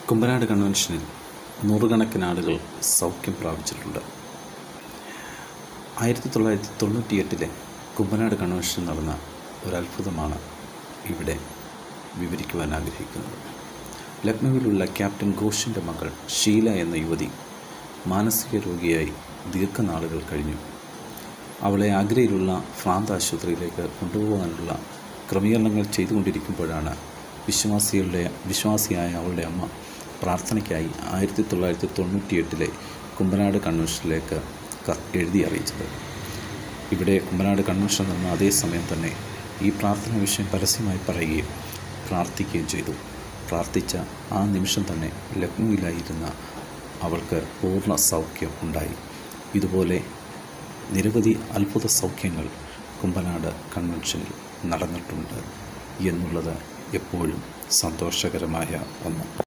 കുമ്പനാട് കൺവെൻഷനിൽ നൂറുകണക്കിന് ആളുകൾ സൗഖ്യം പ്രാപിച്ചിട്ടുണ്ട് ആയിരത്തി തൊള്ളായിരത്തി തൊണ്ണൂറ്റിയെട്ടിലെ കുമ്പനാട് കൺവെൻഷൻ നടന്ന ഒരത്ഭുതമാണ് ഇവിടെ വിവരിക്കുവാൻ ആഗ്രഹിക്കുന്നത് ലക്നൌവിലുള്ള ക്യാപ്റ്റൻ ഘോഷിൻ്റെ മകൾ ഷീല എന്ന യുവതി മാനസിക രോഗിയായി ദീർഘനാളുകൾ കഴിഞ്ഞു അവളെ ആഗ്രയിലുള്ള ഭ്രാന്ത് ആശുപത്രിയിലേക്ക് കൊണ്ടുപോകാനുള്ള ക്രമീകരണങ്ങൾ ചെയ്തുകൊണ്ടിരിക്കുമ്പോഴാണ് വിശ്വാസികളുടെ വിശ്വാസിയായ അവളുടെ അമ്മ പ്രാർത്ഥനയ്ക്കായി ആയിരത്തി തൊള്ളായിരത്തി തൊണ്ണൂറ്റിയെട്ടിലെ കുമ്പനാട് കൺവെൻഷനിലേക്ക് ക- എഴുതി അറിയിച്ചത് ഇവിടെ കുമ്പനാട് കൺവെൻഷൻ നടന്ന അതേ സമയം തന്നെ ഈ പ്രാർത്ഥന വിഷയം പരസ്യമായി പറയുകയും പ്രാർത്ഥിക്കുകയും ചെയ്തു പ്രാർത്ഥിച്ച ആ നിമിഷം തന്നെ ലക്നൌവിലായിരുന്ന അവൾക്ക് പൂർണ്ണ സൗഖ്യം ഉണ്ടായി ഇതുപോലെ നിരവധി അത്ഭുത സൗഖ്യങ്ങൾ കുമ്പനാട് കൺവെൻഷനിൽ നടന്നിട്ടുണ്ട് എന്നുള്ളത് എപ്പോഴും സന്തോഷകരമായ ഒന്ന്